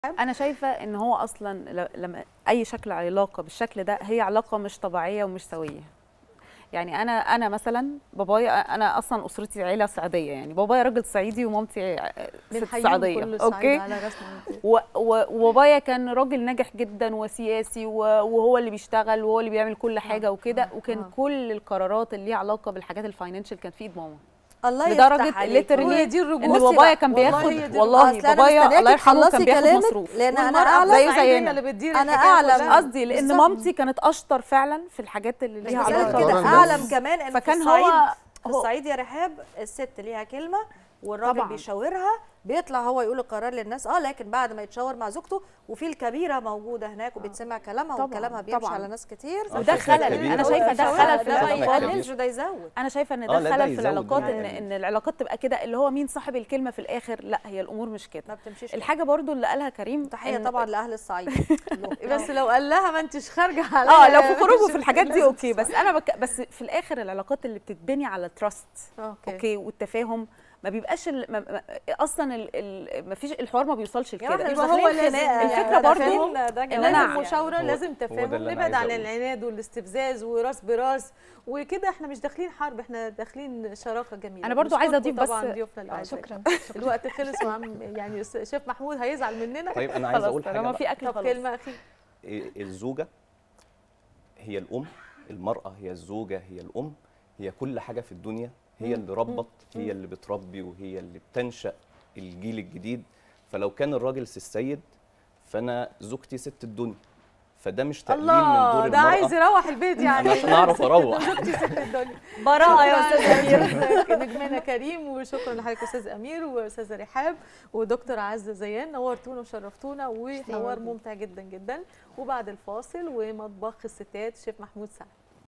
انا شايفه ان هو اصلا ل- لما اي شكل علاقه بالشكل ده هي علاقه مش طبيعيه ومش سويه يعني انا انا مثلا بابايا انا اصلا اسرتي عيله صعيديه يعني بابايا راجل صعيدي ومامتي ع- ست بنحييهم صعيديه كل الصعيد اوكي على راسنا من فوق. و- و- وبابايا كان راجل ناجح جدا وسياسي و- وهو اللي بيشتغل وهو اللي بيعمل كل حاجه وكده وكان آه. كل القرارات اللي ليها علاقه بالحاجات الفاينانشال كانت في ايد ماما الله لدرجة يفتح عليك literally هي دي الرجوله ان بصي بابايا بقى، كان والله بياخد هي دي والله أصل أنا بابايا مستنياكي الله يرحمه كان تخلصي بياخد كلامك، مصروف لان انا والمرأة اعلم زيه الصعيدية زينا. اللي بتدير أنا الحكاية أعلم. كلها. قصدي لان بالظبط. مامتي كانت اشطر فعلا في الحاجات اللي مش ليها مسألة علاقه كده بالقرار اعلم بس. كمان ان فكان في هو- الصعيد في هو- الصعيد يا رحاب الست ليها كلمه والراجل طبعاً. بيشاورها بيطلع هو يقول القرار للناس اه لكن بعد ما يتشاور مع زوجته وفي الكبيره موجوده هناك وبتسمع كلامها طبعاً، وكلامها بيمشي طبعاً. على ناس كتير آه، وده شايفة خلل الكبير انا هو شايفه ده يشاورها، خلل في ده ما العلاقات. يقللش وده يزود انا شايفه ان آه، ده لا، ده خلل في يزود العلاقات جداً ان يعني. ان العلاقات تبقى كده اللي هو مين صاحب الكلمه في الاخر لا هي الامور مش كده ما بتمشيش كده. الحاجه برضو اللي قالها كريم تحيه إن- طبعا لاهل الصعيد بس لو قال لها ما انتش خارجه على اه لو في خروج وفي الحاجات دي اوكي بس انا بك... بس في الاخر العلاقات اللي بتتبني على تراست اوكي اوكي والتفاهم ما بيبقاش ال... ما... ما... اصلا ال... ال... ما فيش الحوار ما بيوصلش يا احنا لكده مش يبقى هو داخلين لازم- خناقه الفكرة يعني برضو داخلين- ده إن جواز أنا- لازم يعني. مشاوره هو- لازم هو ده تفاهم اللي أنا نبعد عايز عن أقوله. العناد والاستفزاز وراس براس وكده احنا مش داخلين حرب احنا داخلين شراكه جميله أنا برضو عايزة بنشكركم أضيف طبعا بس- ضيوفنا الاعزاء شكرا الوقت خلص وعم يعني شيف محمود هيزعل مننا طيب انا عايز اقول خلاص حاجه طالما بقى. في اكل طب خلاص كلمه اخيره إيه، الزوجه هي الام المراه هي الزوجه هي الام هي كل حاجه في الدنيا هي اللي ربط هي اللي بتربي وهي اللي بتنشا الجيل الجديد فلو كان الراجل سي السيد فانا زوجتي ست الدنيا فده مش تقليل من دور الله المراه ده عايز يروح البيت يعني عشان اعرف اروح زوجتي ست الدنيا براءه يا شكراً استاذ امير نجمنا كريم وشكرا لحضرتك استاذ امير واستاذه رحاب ودكتور عزه زيان نورتونا وشرفتونا وحوار ممتع جدا جدا وبعد الفاصل ومطبخ الستات شيف محمود سعد